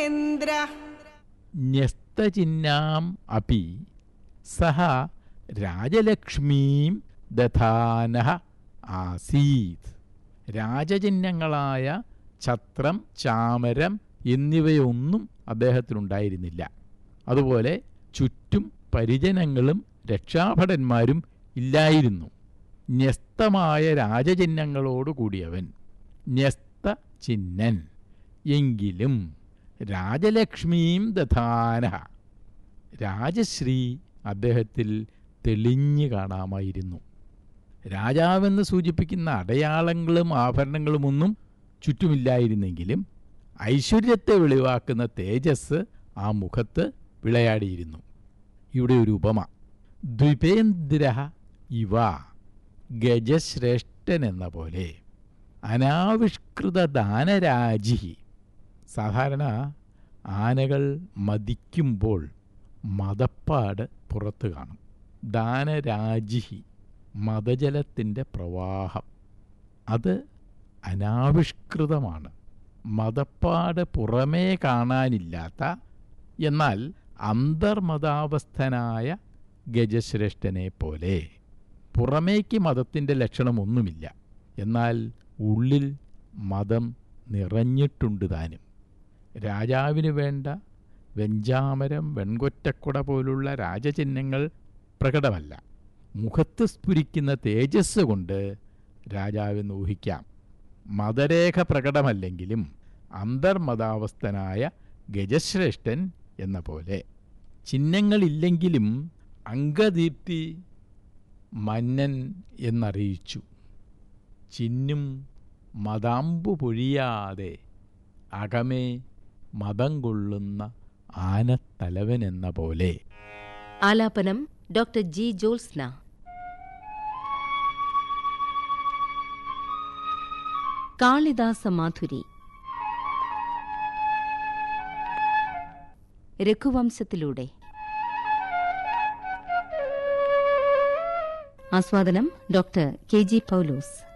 ഇന്ദ്ര ന്യസ്തചിഹ്നാം അപി സഹ രാജലക്ഷ്മീം ദധാനഃ ആസീത് രാജചിഹ്നങ്ങളായ ഛത്രം ചാമരം എന്നിവയൊന്നും അദ്ദേഹത്തിനുണ്ടായിരുന്നില്ല അതുപോലെ ചുറ്റും പരിജനങ്ങളും രക്ഷാഭടന്മാരും ഇല്ലായിരുന്നു ന്യസ്തമായ രാജചിഹ്നങ്ങളോട് കൂടിയവൻ ന്യസ്ത ചിഹ്നൻ എങ്കിലും രാജലക്ഷ്മീം ദധാന രാജശ്രീ അദ്ദേഹത്തിൽ തെളിഞ്ഞു കാണാമായിരുന്നു രാജാവെന്ന് സൂചിപ്പിക്കുന്ന അടയാളങ്ങളും ആഭരണങ്ങളുമൊന്നും ചുറ്റുമില്ലായിരുന്നെങ്കിലും ഐശ്വര്യത്തെ വെളിവാക്കുന്ന തേജസ് ആ മുഖത്ത് വിളയാടിയിരുന്നു ഇവിടെ ഒരു ഉപമ ദ്വിപേന്ദ്ര ഇവ ഗജശ്രേഷ്ഠൻ എന്ന പോലെ അനാവിഷ്കൃത ദാനരാജി സാധാരണ ആനകൾ മതിക്കുമ്പോൾ മതപ്പാട് പുറത്ത് കാണും ദാനരാജിഹി മതജലത്തിൻ്റെ പ്രവാഹം അത് അനാവിഷ്കൃതമാണ് മതപ്പാട് പുറമേ കാണാനില്ലാത്ത എന്നാൽ അന്തർമതാവസ്ഥനായ ഗജശ്രേഷ്ഠനെ പോലെ പുറമേക്ക് മതത്തിൻ്റെ ലക്ഷണമൊന്നുമില്ല എന്നാൽ ഉള്ളിൽ മതം നിറഞ്ഞിട്ടുണ്ട് താനും രാജാവിന് വേണ്ട വെഞ്ചാമരം വെൺകൊറ്റക്കുട പോലുള്ള രാജചിഹ്നങ്ങൾ പ്രകടമല്ല മുഖത്ത് സ്ഫുരിക്കുന്ന തേജസ് കൊണ്ട് രാജാവെന്ന് ഊഹിക്കാം മതരേഖ പ്രകടമല്ലെങ്കിലും അന്തർമതാവസ്ഥനായ ഗജശ്രേഷ്ഠൻ എന്ന പോലെ ചിഹ്നങ്ങളില്ലെങ്കിലും അംഗദീപ്തി മന്നൻ എന്നറിയിച്ചു ചിന്നും മതാമ്പു പൊഴിയാതെ അകമേ മതം കൊള്ളുന്ന ആനത്തലവനെന്ന പോലെ ആലാപനം ഡോക്ടർ ജി ജോത്സ്ന കാളിദാസ മാധുരി രഘുവംശത്തിലൂടെ ആസ്വാദനം ഡോക്ടർ കെ ജി പൗലോസ്